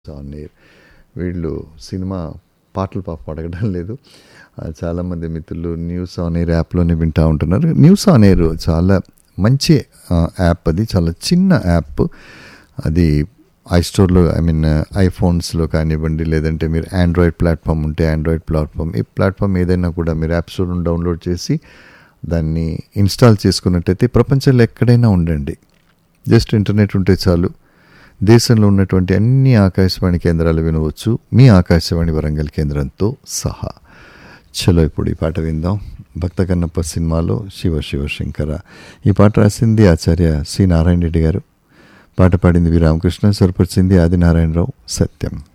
on air వీళ్ళు cinema పాటలు పాప అడగడం లేదు ఆ, చాలామంది మిత్రులు న్యూస్ ఆన్ ఎయిర్ యాప్లోనే వింటూ ఉంటున్నారు న్యూస్ ఆన్ ఎయిర్ చాలా మంచి ఆ, యాప్ అది చాలా చిన్న యాప్ అది ఐస్టోర్లో ఐ మీన్ ఐఫోన్స్లో కానివ్వండి లేదంటే మీరు ఆండ్రాయిడ్ ప్లాట్ఫామ్ ఉంటే ఆండ్రాయిడ్ ప్లాట్ఫామ్ ఈ ప్లాట్ఫామ్ ఏదైనా కూడా మీరు యాప్ స్టోర్ డౌన్లోడ్ చేసి దాన్ని ఇన్స్టాల్ చేసుకున్నట్టయితే ప్రపంచంలో ఎక్కడైనా ఉండండి జస్ట్ ఇంటర్నెట్ ఉంటే చాలు దేశంలో ఉన్నటువంటి అన్ని ఆకాశవాణి కేంద్రాలు వినవచ్చు మీ ఆకాశవాణి వరంగల్ కేంద్రంతో సహా చలో ఇప్పుడు ఈ పాట విందాం భక్త కన్నప్ప సినిమాలో శివ శివ శంకర ఈ పాట రాసింది ఆచార్య సి నారాయణ రెడ్డి గారు పాట పాడింది వి రామకృష్ణ స్వరపరిచింది ఆదినారాయణరావు సత్యం